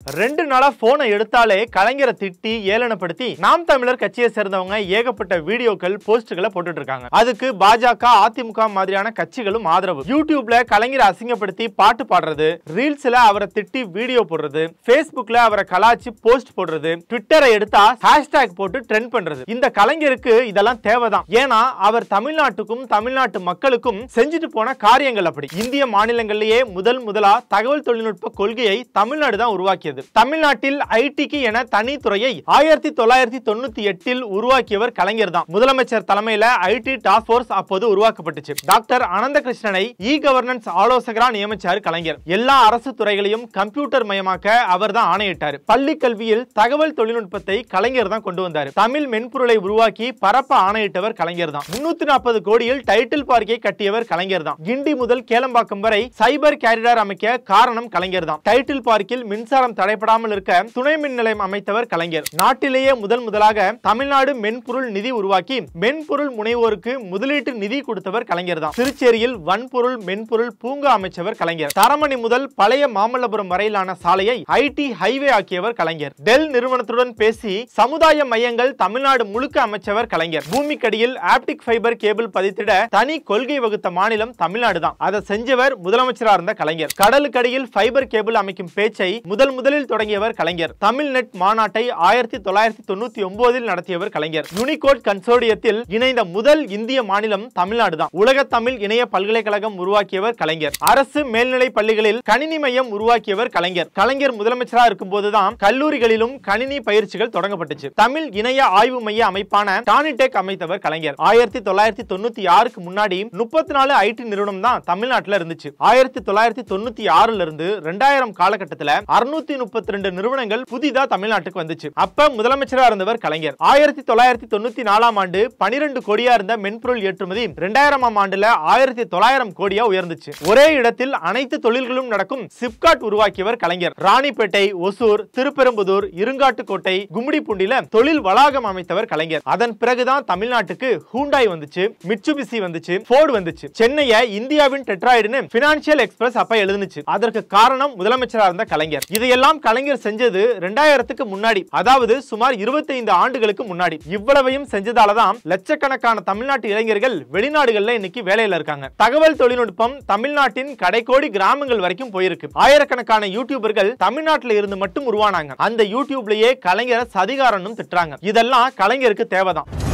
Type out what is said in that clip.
ரெண்டு நாளா போனை எடுத்தாலே கலைஞரை திட்டி ஏளனப்படுத்தி நாம் தமிழர் கட்சியை சேர்ந்தவங்க ஏகப்பட்ட வீடியோக்கள் போஸ்டுகளை போட்டுட்டு இருக்காங்க அதுக்கு பாஜக அதிமுக மாதிரியான கட்சிகளும் ஆதரவு யூடியூப்ல கலைஞரை அசிங்கப்படுத்தி பாட்டு பாடுறது ரீல்ஸ்ல அவரை திட்டி வீடியோ போடுறது Facebookல அவரை கலாச்சி போஸ்ட் போடுறது ட்விட்டரை எடுத்தா ஹேஷ்டேக் போட்டு ட்ரெண்ட் பண்றது இந்த கலைஞருக்கு இதெல்லாம் தேவைதான் ஏன்னா அவர் தமிழ்நாட்டுக்கும் தமிழ்நாட்டு மக்களுக்கும் செஞ்சுட்டு போன காரியங்கள் அப்படி இந்திய மாநிலங்களிலேயே முதல் முதலா தகவல் தொழில்நுட்ப கொள்கையை தமிழ்நாடு தான் உருவாக்கியது தமிழ்நாட்டில் ஐடிக்கு என தனி துறையை ஆயிரத்தி தொள்ளாயிரத்தி தொண்ணூத்தி எட்டில் உருவாக்கியவர் கலைஞர் தான் முதலமைச்சர் தலைமையில ஐடி டாஸ்க் போர்ஸ் அப்போது உருவாக்கப்பட்டுச்சு டாக்டர் அனந்த கிருஷ்ணனை இ கவர்னன்ஸ் ஆலோசகரா நியமிச்சார் கலைஞர் எல்லா அரசு துறைகளையும் கம்ப்யூட்டர் மயமாக்க அவர் தான் ஆணையிட்டார் பள்ளி கல்வியில் தகவல் தொழில்நுட்பத்தை கலைஞர் தான் கொண்டு வந்தார் தமிழ் மென்பொருளை உருவாக்கி பரப்ப ஆணையிட்டவர் கலைஞர் தான் முன்னூத்தி நாற்பது கோடியில் டைட்டில் பார்க்கை கட்டியவர் கலைஞர் தான் கிண்டி முதல் கேளம்பாக்கம் வரை சைபர் கேரிடார் அமைக்க காரணம் கலைஞர் தான் டைட்டில் பார்க்கில் மின்சாரம் தடைப்படாமல் இருக்க துணை மின் நிலையம் அமைத்தவர் கலைஞர் நாட்டிலேயே முதல் முதலாக தமிழ்நாடு மென்பொருள் நிதி உருவாக்கி மென்பொருள் முனைவோருக்கு முதலீட்டு நிதி கொடுத்தவர் கலைஞர் தான் திருச்சேரியில் வன்பொருள் மென்பொருள் பூங்கா அமைச்சவர் கலைஞர் தரமணி முதல் பழைய மாமல்லபுரம் வரையிலான சாலையை ஐடி ஹைவே ஆக்கியவர் கலைஞர் டெல் நிறுவனத்துடன் பேசி சமுதாய மையங்கள் தமிழ்நாடு முழுக்க அமைச்சவர் கலைஞர் பூமிக்கடியில் ஆப்டிக் ஃபைபர் கேபிள் பதித்திட தனி கொள்கை வகுத்த மாநிலம் தமிழ்நாடு தான் அதை செஞ்சவர் முதலமைச்சரா இருந்த கலைஞர் கடலுக்கடியில் ஃபைபர் கேபிள் அமைக்கும் பேச்சை முதல் முதலில் தொடங்கியவர் கலைஞர் தமிழ் நெட் மாநாட்டை ஆயிரத்தி தொள்ளாயிரத்தி தொண்ணூத்தி ஒன்பதில் நடத்தியவர் கலைஞர் யூனிகோட் கன்சோர்டியத்தில் இணைந்த முதல் இந்திய மாநிலம் தமிழ்நாடு தான் உலக தமிழ் இணைய பல்கலைக்கழகம் உருவாக்கியவர் கலைஞர் அரசு மேல்நிலை பள்ளிகளில் கணினி மையம் உருவாக்கியவர் கலைஞர் கலைஞர் முதலமைச்சரா இருக்கும் போதுதான் கல்லூரிகளிலும் கணினி பயிற்சிகள் தொடங்கப்பட்டுச்சு தமிழ் இணைய ஆய்வு மைய அமைப்பான டானிடெக் அமைத்தவர் கலைஞர் ஆயிரத்தி தொள்ளாயிரத்தி தொண்ணூத்தி ஆறுக்கு முன்னாடி முப்பத்தி நாலு ஐடி நிறுவனம் தான் தமிழ்நாட்டுல இருந்துச்சு ஆயிரத்தி தொள்ளாயிரத்தி தொண்ணூத்தி ஆறுல இருந்து ரெண்டாயிரம் காலகட்டத்துல அறுநூத்தி முப்பத்தி ரெண்டு நிறுவனங்கள் புதிதா தமிழ்நாட்டுக்கு வந்துச்சு அப்ப முதலமைச்சரா இருந்தவர் கலைஞர் ஆயிரத்தி தொள்ளாயிரத்தி தொண்ணூத்தி நாலாம் ஆண்டு பனிரெண்டு கோடியா இருந்த மென்பொருள் ஏற்றுமதி ரெண்டாயிரமாம் ஆண்டுல ஆயிரத்தி தொள்ளாயிரம் கோடியா உயர்ந்துச்சு ஒரே இடத்தில் அனைத்து தொழில்களும் நடக்கும் சிப்காட் உருவாக்கியவர் கலைஞர் ராணிப்பேட்டை ஒசூர் திருப்பெரும்புதூர் இருங்காட்டுக்கோட்டை கும்மிடிப்பூண்டில தொழில் வளாகம் அமைத்தவர் கலைஞர் அதன் பிறகுதான் தமிழ்நாட்டுக்கு ஹூண்டாய் வந்துச்சு மிட்சுபிசி வந்துச்சு ஃபோர்டு வந்துச்சு சென்னையை இந்தியாவின் டெட்ராய்டுன்னு பினான்சியல் எக்ஸ்பிரஸ் அப்ப எழுதுனுச்சு அதற்கு காரணம் முதலமைச்சரா இருந்த கலைஞர் இதையெல்லாம் கலைஞர் செஞ்சது ரெண்டாயிரத்துக்கு முன்னாடி அதாவது சுமார் 25 ஆண்டுகளுக்கு முன்னாடி இவ்வளவையும் செஞ்சதாலதான் லட்சக்கணக்கான தமிழ்நாட்டு இளைஞர்கள் வெளிநாடுகள்ல இன்னைக்கு வேலையில இருக்காங்க தகவல் தொழில்நுட்பம் தமிழ்நாட்டின் கடைக்கோடி கிராமங்கள் வரைக்கும் போயிருக்கு ஆயிரக்கணக்கான யூடியூபர்கள் தமிழ்நாட்டுல இருந்து மட்டும் உருவானாங்க அந்த யூடியூப்லயே கலைஞரை சதிகாரனும் திட்டுறாங்க இதெல்லாம் கலைஞருக்கு தேவைதான்